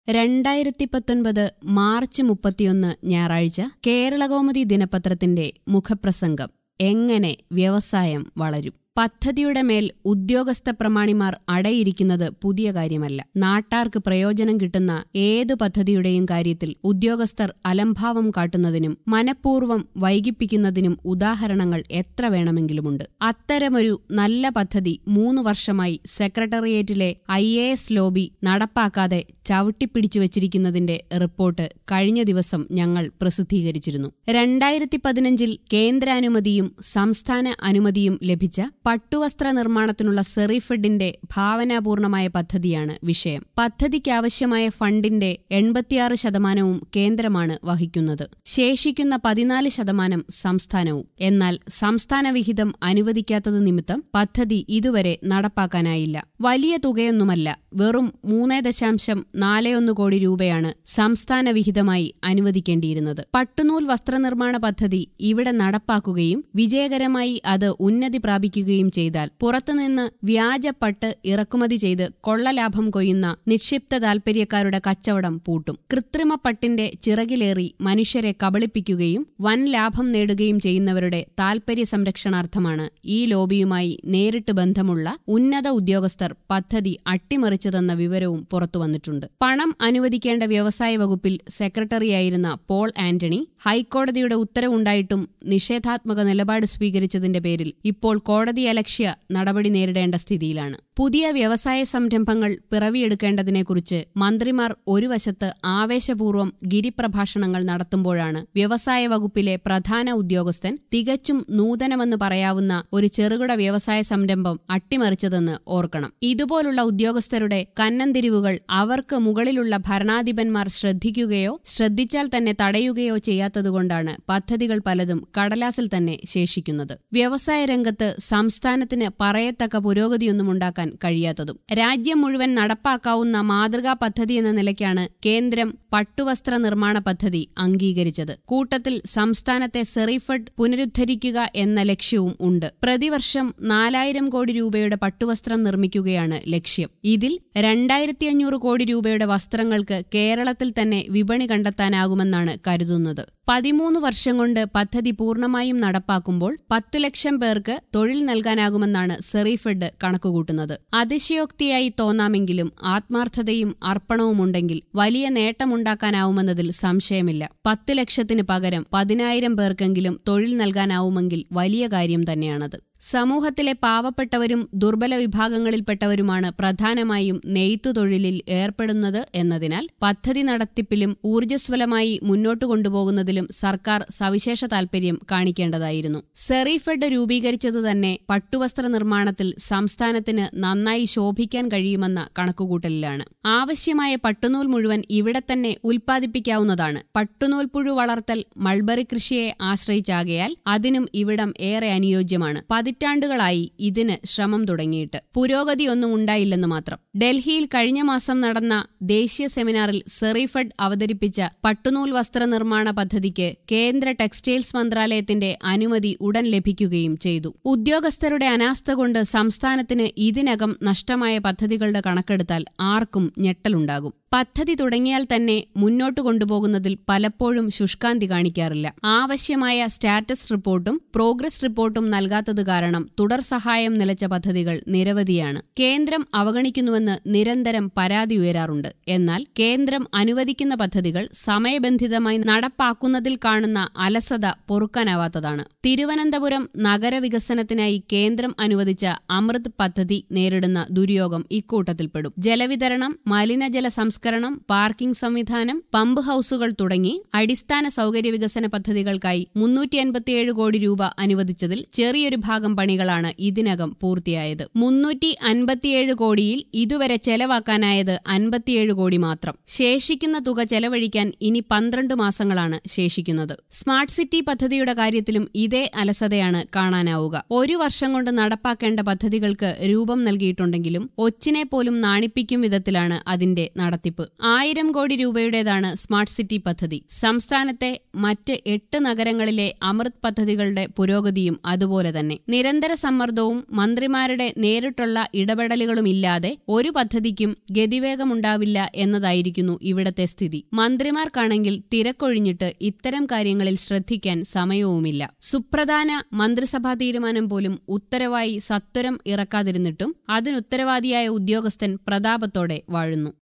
രണ്ടായിരത്തി പത്തൊൻപത് മാർച്ച് മുപ്പത്തിയൊന്ന് ഞായറാഴ്ച കേരളകൗമുദി ദിനപത്രത്തിന്റെ മുഖപ്രസംഗം എങ്ങനെ വ്യവസായം വളരും പദ്ധതിയുടെ മേൽ ഉദ്യോഗസ്ഥ പ്രമാണിമാർ അടയിരിക്കുന്നത് പുതിയ കാര്യമല്ല നാട്ടാർക്ക് പ്രയോജനം കിട്ടുന്ന ഏതു പദ്ധതിയുടെയും കാര്യത്തിൽ ഉദ്യോഗസ്ഥർ അലംഭാവം കാട്ടുന്നതിനും മനഃപൂർവ്വം വൈകിപ്പിക്കുന്നതിനും ഉദാഹരണങ്ങൾ എത്ര വേണമെങ്കിലുമുണ്ട് അത്തരമൊരു നല്ല പദ്ധതി മൂന്ന് വർഷമായി സെക്രട്ടേറിയറ്റിലെ ഐ എ എസ് ലോബി നടപ്പാക്കാതെ ചവിട്ടിപ്പിടിച്ചു വച്ചിരിക്കുന്നതിന്റെ റിപ്പോർട്ട് കഴിഞ്ഞ ദിവസം ഞങ്ങൾ പ്രസിദ്ധീകരിച്ചിരുന്നു രണ്ടായിരത്തി പതിനഞ്ചിൽ കേന്ദ്രാനുമതിയും സംസ്ഥാന അനുമതിയും ലഭിച്ച പട്ടുവസ്ത്ര നിർമ്മാണത്തിനുള്ള സെറിഫെഡിന്റെ ഭാവനാപൂർണമായ പദ്ധതിയാണ് വിഷയം പദ്ധതിക്കാവശ്യമായ ഫണ്ടിന്റെ എൺപത്തിയാറ് ശതമാനവും കേന്ദ്രമാണ് വഹിക്കുന്നത് ശേഷിക്കുന്ന പതിനാല് ശതമാനം സംസ്ഥാനവും എന്നാൽ സംസ്ഥാന വിഹിതം അനുവദിക്കാത്തത് നിമിത്തം പദ്ധതി ഇതുവരെ നടപ്പാക്കാനായില്ല വലിയ തുകയൊന്നുമല്ല വെറും മൂന്ന് ദശാംശം നാല് ഒന്ന് കോടി രൂപയാണ് സംസ്ഥാന വിഹിതമായി അനുവദിക്കേണ്ടിയിരുന്നത് പട്ടുനൂൽ വസ്ത്രനിർമ്മാണ പദ്ധതി ഇവിടെ നടപ്പാക്കുകയും വിജയകരമായി അത് ഉന്നതി പ്രാപിക്കുകയും ചെയ്താൽ പുറത്തുനിന്ന് വ്യാജ പട്ട് ഇറക്കുമതി ചെയ്ത് കൊള്ളലാഭം കൊയ്യുന്ന നിക്ഷിപ്ത താൽപര്യക്കാരുടെ കച്ചവടം പൂട്ടും കൃത്രിമ പട്ടിന്റെ ചിറകിലേറി മനുഷ്യരെ കബളിപ്പിക്കുകയും വൻ ലാഭം നേടുകയും ചെയ്യുന്നവരുടെ താൽപര്യ സംരക്ഷണാർത്ഥമാണ് ഈ ലോബിയുമായി നേരിട്ട് ബന്ധമുള്ള ഉന്നത ഉദ്യോഗസ്ഥർ പദ്ധതി അട്ടിമറിച്ചതെന്ന വിവരവും പുറത്തുവന്നിട്ടുണ്ട് പണം അനുവദിക്കേണ്ട വ്യവസായ വകുപ്പിൽ സെക്രട്ടറിയായിരുന്ന പോൾ ആന്റണി ഹൈക്കോടതിയുടെ ഉത്തരവുണ്ടായിട്ടും നിഷേധാത്മക നിലപാട് സ്വീകരിച്ചതിന്റെ പേരിൽ ഇപ്പോൾ കോടതിയലക്ഷ്യ നടപടി നേരിടേണ്ട സ്ഥിതിയിലാണ് പുതിയ വ്യവസായ സംരംഭങ്ങൾ പിറവിയെടുക്കേണ്ടതിനെക്കുറിച്ച് മന്ത്രിമാർ ഒരു വശത്ത് ആവേശപൂർവ്വം ഗിരിപ്രഭാഷണങ്ങൾ നടത്തുമ്പോഴാണ് വ്യവസായ വകുപ്പിലെ പ്രധാന ഉദ്യോഗസ്ഥൻ തികച്ചും നൂതനമെന്ന് പറയാവുന്ന ഒരു ചെറുകിട വ്യവസായ സംരംഭം അട്ടിമറിച്ചതെന്ന് ഓർക്കണം ഇതുപോലുള്ള ഉദ്യോഗസ്ഥരുടെ കന്നന്തിരിവുകൾ അവർക്ക് മുകളിലുള്ള ഭരണാധിപന്മാർ ശ്രദ്ധിക്കുകയോ ശ്രദ്ധിച്ചാൽ തന്നെ തടയുകയോ ചെയ്യാത്തതുകൊണ്ടാണ് പദ്ധതികൾ പലതും കടലാസിൽ തന്നെ ശേഷിക്കുന്നത് വ്യവസായ രംഗത്ത് സംസ്ഥാനത്തിന് പറയത്തക്ക പുരോഗതിയൊന്നും ഉണ്ടാക്കാൻ കഴിയാത്തതും രാജ്യം മുഴുവൻ നടപ്പാക്കാവുന്ന മാതൃകാ പദ്ധതി എന്ന നിലയ്ക്കാണ് കേന്ദ്രം പട്ടുവസ്ത്ര നിർമ്മാണ പദ്ധതി അംഗീകരിച്ചത് കൂട്ടത്തിൽ സംസ്ഥാനത്തെ സെറിഫഡ് പുനരുദ്ധരിക്കുക എന്ന ലക്ഷ്യവും ഉണ്ട് പ്രതിവർഷം നാലായിരം കോടി രൂപയുടെ പട്ടുവസ്ത്രം നിർമ്മിക്കുകയാണ് ലക്ഷ്യം ഇതിൽ രണ്ടായിരത്തി അഞ്ഞൂറ് കോടി രൂപയുടെ വസ്ത്രങ്ങൾക്ക് കേരളത്തിൽ തന്നെ വിപണി കണ്ടെത്താനാകുമെന്നാണ് കരുതുന്നത് പതിമൂന്ന് വർഷം കൊണ്ട് പദ്ധതി പൂർണ്ണമായും നടപ്പാക്കുമ്പോൾ പത്തു ലക്ഷം പേർക്ക് തൊഴിൽ നൽകാനാകുമെന്നാണ് സെറിഫെഡ് കണക്കുകൂട്ടുന്നത് അതിശയോക്തിയായി തോന്നാമെങ്കിലും ആത്മാർത്ഥതയും അർപ്പണവുമുണ്ടെങ്കിൽ വലിയ നേട്ടമുണ്ടാക്കാനാവുമെന്നതിൽ സംശയമില്ല പത്ത് ലക്ഷത്തിന് പകരം പതിനായിരം പേർക്കെങ്കിലും തൊഴിൽ നൽകാനാവുമെങ്കിൽ വലിയ കാര്യം തന്നെയാണത് സമൂഹത്തിലെ പാവപ്പെട്ടവരും ദുർബല വിഭാഗങ്ങളിൽപ്പെട്ടവരുമാണ് പ്രധാനമായും നെയ്ത്തു തൊഴിലിൽ ഏർപ്പെടുന്നത് എന്നതിനാൽ പദ്ധതി നടത്തിപ്പിലും ഊർജ്ജസ്വലമായി മുന്നോട്ടു കൊണ്ടുപോകുന്നതിലും സർക്കാർ സവിശേഷ താൽപര്യം കാണിക്കേണ്ടതായിരുന്നു സെറിഫെഡ് രൂപീകരിച്ചത് തന്നെ പട്ടുവസ്ത്ര നിർമ്മാണത്തിൽ സംസ്ഥാനത്തിന് നന്നായി ശോഭിക്കാൻ കഴിയുമെന്ന കണക്കുകൂട്ടലിലാണ് ആവശ്യമായ പട്ടുനൂൽ മുഴുവൻ ഇവിടെ തന്നെ ഉൽപ്പാദിപ്പിക്കാവുന്നതാണ് പട്ടുനൂൽ പുഴു വളർത്തൽ മൾബറി കൃഷിയെ ആശ്രയിച്ചാകയാൽ അതിനും ഇവിടം ഏറെ അനുയോജ്യമാണ് പതിറ്റാണ്ടുകളായി ഇതിന് ശ്രമം തുടങ്ങിയിട്ട് പുരോഗതിയൊന്നും ഉണ്ടായില്ലെന്ന് മാത്രം ഡൽഹിയിൽ കഴിഞ്ഞ മാസം നടന്ന ദേശീയ സെമിനാറിൽ സെറിഫഡ് അവതരിപ്പിച്ച പട്ടുനൂൽ വസ്ത്രനിർമ്മാണ പദ്ധതിക്ക് കേന്ദ്ര ടെക്സ്റ്റൈൽസ് മന്ത്രാലയത്തിന്റെ അനുമതി ഉടൻ ലഭിക്കുകയും ചെയ്തു ഉദ്യോഗസ്ഥരുടെ അനാസ്ഥ കൊണ്ട് സംസ്ഥാനത്തിന് ഇതിനകം നഷ്ടമായ പദ്ധതികളുടെ കണക്കെടുത്താൽ ആർക്കും ഞെട്ടലുണ്ടാകും പദ്ധതി തുടങ്ങിയാൽ തന്നെ മുന്നോട്ട് കൊണ്ടുപോകുന്നതിൽ പലപ്പോഴും ശുഷ്കാന്തി കാണിക്കാറില്ല ആവശ്യമായ സ്റ്റാറ്റസ് റിപ്പോർട്ടും പ്രോഗ്രസ് റിപ്പോർട്ടും നൽകാത്തത് കാരണം തുടർ സഹായം നിലച്ച പദ്ധതികൾ നിരവധിയാണ് കേന്ദ്രം അവഗണിക്കുന്നുവെന്ന് നിരന്തരം പരാതി ഉയരാറുണ്ട് എന്നാൽ കേന്ദ്രം അനുവദിക്കുന്ന പദ്ധതികൾ സമയബന്ധിതമായി നടപ്പാക്കുന്നതിൽ കാണുന്ന അലസത പൊറുക്കാനാവാത്തതാണ് തിരുവനന്തപുരം നഗരവികസനത്തിനായി കേന്ദ്രം അനുവദിച്ച അമൃത് പദ്ധതി നേരിടുന്ന ദുര്യോഗം ഇക്കൂട്ടത്തിൽപ്പെടും ജലവിതരണം മലിനജല സംസ്കരണം പാർക്കിംഗ് സംവിധാനം പമ്പ് ഹൌസുകൾ തുടങ്ങി അടിസ്ഥാന സൗകര്യ വികസന പദ്ധതികൾക്കായി മുന്നൂറ്റി അൻപത്തിയേഴ് കോടി രൂപ അനുവദിച്ചതിൽ ചെറിയൊരു ഭാഗം പണികളാണ് ഇതിനകം പൂർത്തിയായത് മുന്നൂറ്റി അൻപത്തിയേഴ് കോടിയിൽ ഇതുവരെ ചെലവാക്കാനായത് അൻപത്തിയേഴ് കോടി മാത്രം ശേഷിക്കുന്ന തുക ചെലവഴിക്കാൻ ഇനി പന്ത്രണ്ട് മാസങ്ങളാണ് ശേഷിക്കുന്നത് സ്മാർട്ട് സിറ്റി പദ്ധതിയുടെ കാര്യത്തിലും ഇതേ അലസതയാണ് കാണാനാവുക ഒരു വർഷം കൊണ്ട് നടപ്പാക്കേണ്ട പദ്ധതികൾക്ക് രൂപം നൽകിയിട്ടുണ്ടെങ്കിലും ഒച്ചിനെ പോലും നാണിപ്പിക്കും വിധത്തിലാണ് അതിന്റെ നടത്തിപ്പ് ആയിരം കോടി രൂപയുടേതാണ് സ്മാർട്ട് സിറ്റി പദ്ധതി സംസ്ഥാനത്തെ മറ്റ് എട്ട് നഗരങ്ങളിലെ അമൃത് പദ്ധതികളുടെ പുരോഗതിയും അതുപോലെ തന്നെ നിരന്തര സമ്മർദ്ദവും മന്ത്രിമാരുടെ നേരിട്ടുള്ള ഇടപെടലുകളുമില്ലാതെ ഒരു പദ്ധതിക്കും ഗതിവേഗമുണ്ടാവില്ല എന്നതായിരിക്കുന്നു ഇവിടത്തെ സ്ഥിതി മന്ത്രിമാർക്കാണെങ്കിൽ തിരക്കൊഴിഞ്ഞിട്ട് ഇത്തരം കാര്യങ്ങളിൽ ശ്രദ്ധിക്കാൻ സമയവുമില്ല സുപ്രധാന മന്ത്രിസഭാ തീരുമാനം പോലും ഉത്തരവായി സത്വരം ഇറക്കാതിരുന്നിട്ടും അതിനുത്തരവാദിയായ ഉദ്യോഗസ്ഥൻ പ്രതാപത്തോടെ വാഴുന്നു